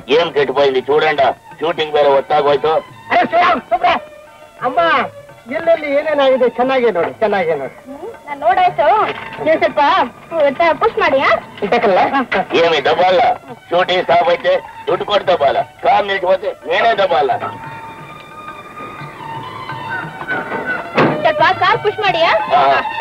ఏం కెట్టిపోయింది చూడండి షూటింಗ್ ಬೇರೆ ಹೊತ್ತಾಗೋಯ್ತು ಅರೆ ಶ್ರೀರಾಮ್ ಸುಬ್ರೆ ಅಮ್ಮ ಎಲ್ಲೆಲ್ಲಿ ಏನೇನಾಗಿದೆ ಚೆನ್ನಾಗಿದೆ ನೋಡಿ ಚೆನ್ನಾಗಿದೆ ನೋಡಿ ನಾನು ನೋಡಾಯ್ತು ನೀವು ಸ್ವಲ್ಪ ಪುಷ್ ಮಾಡಿ ಇಟ್ಟಕ್ಕಲ್ಲ ఏమి దబాల షూటింగ్ స్టాప్ అయితే దుడ్డు కొಟ್ಟು దబాల కార్ నిలిచిపోతే నేనే దబాల ಸ್ವಲ್ಪ ಕಾರ್ ಪುಷ್ ಮಾಡಿ ಹಾ.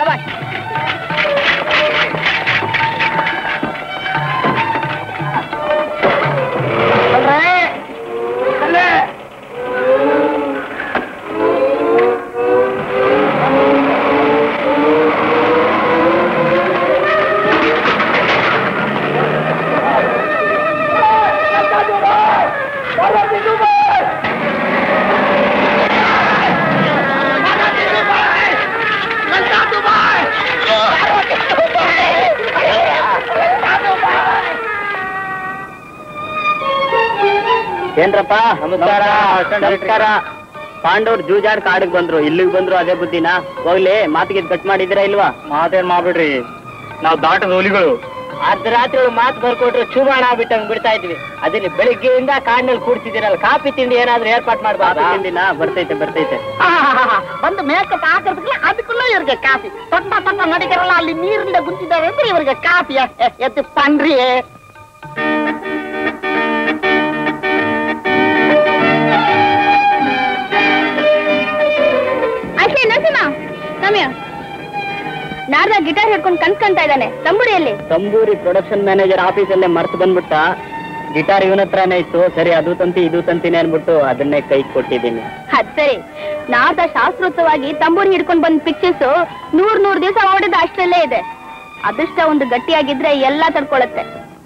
ಏನ್ರಪ್ಪ ನಮಸ್ಕಾರ ನಮಸ್ಕಾರ ಪಾಂಡವ್ರು ಜೂಜಾಡ್ ಕಾಡಿಗೆ ಬಂದ್ರು ಇಲ್ಲಿಗೆ ಬಂದ್ರು ಅದೇ ಬುದ್ಧಿನ ಹೋಗ್ಲಿ ಮಾತಿಗೆ ಕಟ್ ಮಾಡಿದಿರಾ ಇಲ್ವಾ ಮಾತೇನ್ ಮಾಡ್ಬಿಡ್ರಿ ನಾವು ದಾಟದ ಹುಲಿಗಳು ಅರ್ಧ ರಾತ್ರಿ ಮಾತು ಬರ್ಕೊಟ್ರೆ ಚೂಬಾಣ ಆಗ್ಬಿಟ್ಟಂಗ್ ಬಿಡ್ತಾ ಇದ್ವಿ ಅದಿಲ್ಲಿ ಬೆಳಿಗ್ಗೆಯಿಂದ ಕಾಡಿನಲ್ಲಿ ಕೂಡ್ತಿದ್ದೀರಲ್ಲ ಕಾಫಿ ತಿಂಡಿ ಏನಾದ್ರೂ ಏರ್ಪಾಟ್ ಮಾಡ್ಬಾರ್ದು ತಿಂಡಿನ ಬರ್ತೈತೆ ಬರ್ತೈತೆ ಒಂದು ಮೇಕಪ್ ಹಾಕಿದ್ರೆ ಅದಕ್ಕೂ ಇವ್ರಿಗೆ ಕಾಫಿ ತೊಟ್ಟ ತೊಟ್ಟ ನಡಿಗರಲ್ಲ ಅಲ್ಲಿ ನೀರಿಂದ ಗುಂತಿದ್ದಾವೆ ಅಂದ್ರೆ ಇವ್ರಿಗೆ ಕಾಫಿ ಎದ್ದು ಪನ್ರಿ ಅಷ್ಟೇ ನರಸಿಂಹ ಸಮಯ ನಾರ್ದ ಗಿಟಾರ್ ಹಿಡ್ಕೊಂಡು ಕನ್ಸ್ಕೊಂತ ಇದ್ದಾನೆ ತಂಬುರಿಯಲ್ಲಿ ತಂಬೂರಿ ಪ್ರೊಡಕ್ಷನ್ ಮ್ಯಾನೇಜರ್ ಆಫೀಸಲ್ಲೇ ಮರ್ತು ಬಂದ್ಬಿಟ್ಟ ಗಿಟಾರ್ ಇವನ ಹತ್ರನೇ ಇತ್ತು ಸರಿ ಅದು ತಂತಿ ಇದು ತಂತಿನೇ ಅನ್ಬಿಟ್ಟು ಅದನ್ನೇ ಕೈ ಕೊಟ್ಟಿದ್ದೀನಿ ಅದ್ ಸರಿ ನಾರ್ದ ಶಾಸ್ತ್ರೋಕ್ತವಾಗಿ ತಂಬೂರಿ ಹಿಡ್ಕೊಂಡು ಬಂದ್ ಪಿಕ್ಚರ್ಸ್ ನೂರ್ ನೂರ್ ದಿವಸ ಓಡಿದ ಅಷ್ಟರಲ್ಲೇ ಇದೆ ಅದೃಷ್ಟ ಒಂದು ಗಟ್ಟಿಯಾಗಿದ್ರೆ ಎಲ್ಲ ತಡ್ಕೊಳತ್ತೆ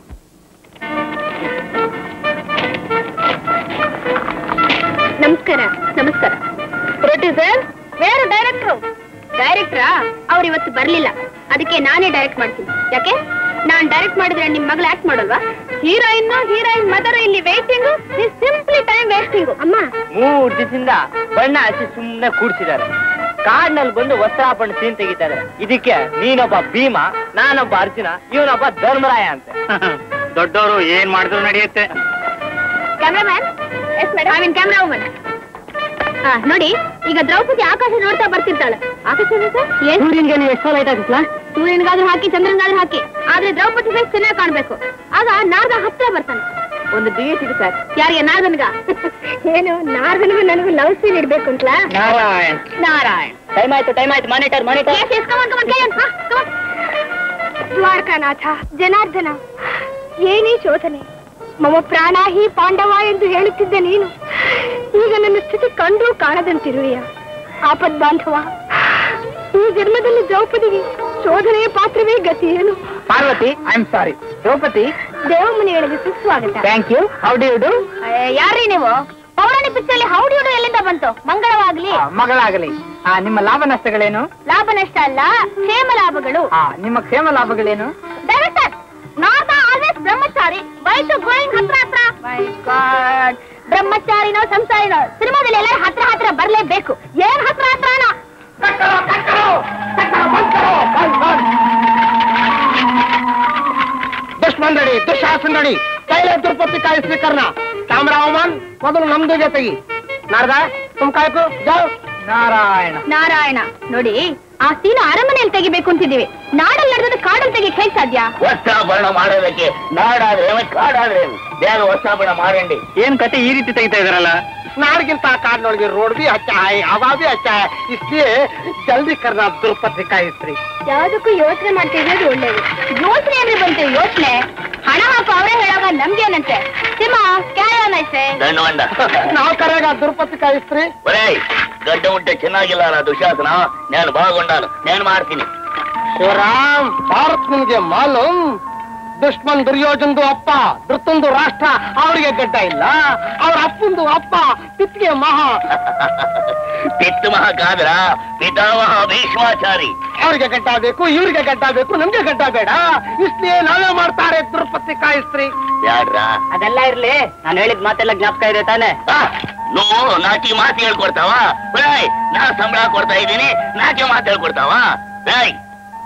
ನಮಸ್ಕಾರ ನಮಸ್ಕಾರ ಪ್ರೊಡ್ಯೂಸರ್ ಬೇರೆ ಡೈರೆಕ್ಟ್ರು ಡೈರೆಕ್ಟ್ರಾ ಅವ್ರು ಇವತ್ತು ಬರ್ಲಿಲ್ಲ ಅದಕ್ಕೆ ನಾನೇ ಡೈರೆಕ್ಟ್ ಮಾಡ್ತೀನಿ ಯಾಕೆ ನಾನ್ ಡೈರೆಕ್ಟ್ ಮಾಡಿದ್ರೆ ನಿಮ್ ಮಗಳು ಆಕ್ಟ್ ಮಾಡಲ್ವಾ ಹೀರೋಯಿನ್ ಹೀರೋಯಿನ್ ಮದರ್ ಇಲ್ಲಿ ವೇಟಿಂಗು ಸಿಂಪ್ಲಿ ಟೈಮ್ ವೇಸ್ಟಿಂಗು ಅಮ್ಮ ಮೂರ್ ದಿವಸದಿಂದ ಬಣ್ಣ ಹಚ್ಚಿ ಸುಮ್ನೆ ಕೂಡ್ಸಿದ್ದಾರೆ ಕಾಡ್ನಲ್ಲಿ ಬಂದು ವಸ್ತ್ರ ಹಾಕೊಂಡು ಸೀನ್ ತೆಗಿತಾ ಇದಾರೆ ಇದಕ್ಕೆ ನೀನೊಬ್ಬ ಭೀಮ ನಾನೊಬ್ಬ ಅರ್ಜುನ ಇವನೊಬ್ಬ ಧರ್ಮರಾಯ ಅಂತೆ ದೊಡ್ಡವರು ಏನ್ ಮಾಡಿದ್ರು ನಡೆಯುತ್ತೆ cameraman yes madam I mean camera woman ಹಾ ನೋಡಿ ಈಗ ದ್ರೌಪದಿ ಆಕಾಶ ನೋಡ್ತಾ ಬರ್ತಿರ್ತಾಳೆ ಆಕಾಶ ಏನ್ ಸೂರ್ಯನ್ಗೆ ನೀವು ಎಷ್ಟು ಲೈಟ್ ಹಾಕಿಸ್ಲಾ ಸೂರ್ಯನ್ಗಾದ್ರೂ ಹಾಕಿ ಚಂದ್ರನ್ಗಾದ್ರೂ ಹಾಕಿ ಆದ್ರೆ ದ್ರೌಪದಿ ಫೇಸ್ ಚೆನ್ನಾಗಿ ಕಾಣ್ಬೇಕು ಆಗ ನಾರದ ಹತ್ರ ಬರ್ತಾನೆ ಒಂದು ಡಿ ಸಿಡಿ ಸರ್ ಯಾರಿಗೆ ನಾರದನ್ಗ ಏನು ನಾರದನಿಗೂ ನನಗೂ ಲವ್ ಸೀನ್ ಇಡ್ಬೇಕು ಅಂತಲಾ ನಾರಾಯಣ್ ನಾರಾಯಣ್ ಟೈಮ್ ಆಯ್ತು ಟೈಮ್ ಆಯ್ತು monitor monitor Yes, yes, come on, come on, come on. ಹಾ, come on. ದ್ವಾರಕಾನಾಥ ಜನಾರ್ದನ ಏನೇ ಶೋಧನೆ ಮಮ ಪ್ರಾಣ ಹಿ ಪಾಂಡವ ಎಂದು ಹೇಳುತ್ತಿದ್ದ ನೀನು ಈಗ ನನ್ನ ಸ್ಥಿತಿ ಕಂಡ್ರೂ ಕಾಣದಂತಿರುವೆಯ ಆಪದ್ ಬಾಂಧವ ಈ ಜನ್ಮದಲ್ಲಿ ದ್ರೌಪದಿಗೆ ಶೋಧನೆಯ ಪಾತ್ರವೇ ಗತಿ ಏನು Parvati I am sorry Draupadi ದೇವಮನೆಯೊಳಗೆ ಸುಸ್ವಾಗತ thank you how do you do ಯಾರೀ ನೀವು ಪೌರಾಣಿ ಪಿಕ್ಚರ್ ಹೌಡಿಯೋಡು ಎಲ್ಲಿಂದ ಬಂತು ಮಂಗಳವಾಗ್ಲಿ ಮಗಳಾಗಲಿ ಆ, ನಿಮ್ಮ ಲಾಭ ನಷ್ಟಗಳೇನು ಲಾಭ ನಷ್ಟ ಅಲ್ಲ ಕ್ಷೇಮ ಲಾಭಗಳು ಆ, ನಿಮ್ಮ ಕ್ಷೇಮ ಲಾಭಗಳೇನು ಡೈರೆಕ್ಟರ್ ನಾರ್ತ್ ಆಲ್ವೇಸ್ ಬ್ರಹ್ಮಚಾರಿ ವಯಸ್ಸು ಗೋಯಿಂಗ್ ಹತ್ರ ಹತ್ರ ಮೈ ಗಾಡ್ ಬ್ರಹ್ಮಚಾರಿನೋ ಸಂಸಾರಿನೋ ಸಿನಿಮಾದಲ್ಲಿ ಎಲ್ಲರೂ ಹತ್ರ ಹತ್ರ ಬರ್ಲೇಬೇಕು ಏನ್ ಹತ್ರ ಹತ್ರನೋ ದುಶ್ಮನ್ ರೆಡಿ ದುಶಾಸನ್ ರೆಡಿ ಕೈಲೇ ತಿರುಪತಿ ಕಾಯಿ ಸ್ವೀಕರಣ ಕ್ಯಾಮ್ರಾಮನ್ ಮೊದಲು ನಮ್ದುಗೆ ತೆಗಿ ನಾರದ ತುಮ್ ಕಾಯ್ಕು ಜಾವ್ ನಾರಾಯಣ ನಾರಾಯಣ ನೋಡಿ ಆ ಸೀನ ಅರಮನೆಯಲ್ಲಿ ತೆಗಿಬೇಕು ಅಂತಿದೀವಿ ನಾಡಲ್ಲಿ ನಡೆದ ಕಾಡಲ್ಲಿ ತೆಗಿಕ್ ಹೇಗ್ ಸಾಧ್ಯ ವಸ್ತ್ರಾಭರಣ ಮಾಡೋದಕ್ಕೆ ನಾಡಾದ್ರೆ ಕಾಡಾದ್ರೆ ಬೇರೆ ವಸ್ತ್ರಾಭರಣ ಮಾಡಂಡಿ ಏನ್ ಕತೆ ಈ ರೀತಿ ತೆಗಿತಾ ಇದಾರಲ್ಲ नाड़गिर काटनोड़ रोड भी अच्छा है हवा भी अच्छा है इसलिए जल्दी करना द्रौपदी का स्त्री ಯಾವ್ದಕ್ಕೂ ಯೋಚನೆ ಮಾಡ್ತಿರೋದು ಒಳ್ಳೇದು ಯೋಚನೆ ಅಂದ್ರೆ ಬಂತು ಯೋಚನೆ ಹಣ ಹಾಕು ಅವರೇ ಹೇಳೋಗ ನಮ್ಗೇನಂತೆ ಸಿಂಹ ಕ್ಯಾರ ಐತೆ ದಂಡವಂಡ ನಾವು ಕರೆಗ द्रौपदी का स्त्री ఒరే గడ్డ ఉంటే చిన్నగిಲ್ಲ నా దుశాసన నేను బాగుండాను నేను ಮಾಡ್ತೀನಿ ಶಿವರಾಮ್ ಭಾರತ್ ನಿಮ್ಗೆ ಮಾಲೂಮ್ ದುಶ್ಮನ್ ದುರ್ಯೋಧನ್ದು ಅಪ್ಪ ಧೃತಂದು ರಾಷ್ಟ್ರ ಅವರಿಗೆ ಗಡ್ಡ ಇಲ್ಲ ಅವ್ರ ಅಪ್ಪಂದು ಅಪ್ಪ ಪಿತ್ಗೆ ಮಹಾ ಪಿತ್ತು ಮಹಾ ಕಾದ್ರ ಪಿತಾಮಹ ಭೀಷ್ಮಾಚಾರಿ ಅವ್ರಿಗೆ ಗಡ್ಡ ಬೇಕು ಇವ್ರಿಗೆ ಗಡ್ಡ ಬೇಕು ನಮ್ಗೆ ಗಡ್ಡ ಬೇಡ ಇಸ್ಲಿಯೇ ನಾವೇ ಮಾಡ್ತಾರೆ ದ್ರೌಪದಿ का स्त्री ಯಾಡ್ರ ಅದೆಲ್ಲ ಇರ್ಲಿ ನಾನು ಹೇಳಿದ ಮಾತೆಲ್ಲ ಜ್ಞಾಪಕ ಇದೆ ತಾನೆ నువ్వు నాకి మాత ಹೇಳ್ಕೊಡ್ತಾವ ಒರೇಯ್ ನಾ ಸಂಬಳ ಕೊಡ್ತಾ ಇದ್ದೀನಿ ನಾಕೆ ಮಾತು ಹೇಳ್ಕೊಡ್ತಾವ ಏಯ್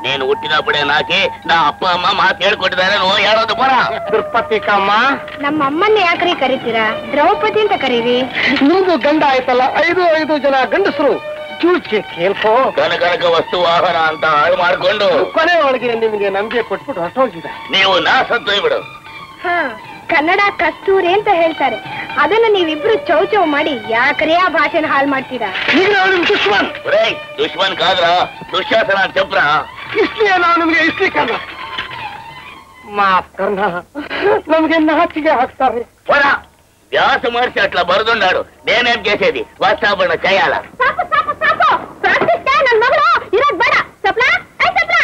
నేను ಹುಟ್ಟಿನప్పుడే ನಾಕೆ ನಾ ಅಪ್ಪ ಅಮ್ಮ ಮಾತು ಹೇಳ್ಕೊಟ್ಟಿದ್ದಾರೆ ನೋ ಹೇಳೋದು ಬರ ತಿರುಪತಿ ಕಮ್ಮ ನಮ್ಮ ಅಮ್ಮನ್ನ ಯಾಕ್ರಿ ಕರಿತೀರಾ ದ್ರೌಪದಿ ಅಂತ ಕರೀರಿ ನಿಮ್ದು ಗಂಡ ಆಯ್ತಲ್ಲ ಐದು ಐದು ಜನ ಗಂಡಸರು ಚೂಚಿ ಕೇಳ್ಕೋ ಕನಕನಕ ವಸ್ತು ವಾಹನ ಅಂತ ಹಾಳು ಮಾಡ್ಕೊಂಡು ಕೊನೆ ಒಳಗೆ ನಿಮಗೆ ನಂಬಿಕೆ ಕೊಟ್ಬಿಟ್ಟು ಹೊರಟೋಗಿದೆ ನೀವು ನಾ ಸತ್ತು ಬಿಡು ಹಾ ಕನ್ನಡ ಕಸ್ತೂರಿ ಅಂತ ಹೇಳ್ತಾರೆ ಅದನ್ನ ನೀವಿಬ್ರು ಚೌ ಚೌ ಮಾಡಿ ಯಾಕ್ರಿ ಆ ಭಾಷೆನ ಹಾಳು ಮಾಡ್ತೀರಾ ಈಗ ನಾವು ನಿಮ್ ದುಶ್ಮನ್ ರೇ ದುಶ್ಮನ್ ಕಾದ್ರ ದುಶ್ಯಾಸನ ಚಪ್ರ ಇಸ್ಲಿಯೇ ನಾವು ನಿಮ್ಗೆ ಇಸ್ಲಿ ಕರ್ಣ ಮಾಫ್ ಕರ್ಣ ನಮ್ಗೆ ನಾಚಿಗೆ ಹಾಕ್ತಾರೆ ಹೊರ ವ್ಯಾಸ ಮಾಡಿಸಿ ಅಟ್ಲ ಬರದುಂಡಾಡು ನೇನೇನ್ ಕೇಸೇದಿ ವಾಸ್ತಾಪಣ್ಣ ಕೈಯಾಲ ಸಾಕು ಸಾಕು ಸಾಕು ಪ್ರಾಕ್ಟೀಸ್ ನನ್ ಮಗಳು ಇರೋದ್ ಬೇಡ ಸಪ್ಲಾ ಐ ಸಪ್ಲಾ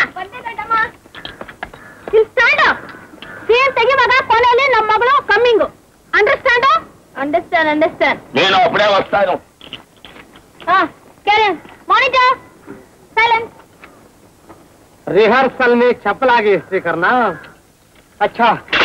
ಇಲ್ಲಿ ಸ್ಟ್ಯಾಂಡ್ ಸೀನ್ ತೆಗಿವಾಗ ಕೊನೆಯಲ್ಲಿ ನಮ್ಮ ಮಗಳು ಕಮ್ಮಿಂಗು ಅಂಡರ್ಸ್ಟ್ಯಾಂಡ್ ಅಂಡರ್ಸ್ಟ್ಯಾಂಡ್ ಅಂಡರ್ಸ್ಟ್ಯಾಂಡ್ ನೀನು ಒಬ್ಬನೇ ವಸ್ತಾನು ಹಾ ಕ್ಯಾರಿ ಮಾನಿಟರ್ ಸೈಲೆನ್ಸ್ रिहर्सल में चपला की हिस्ट्री करना अच्छा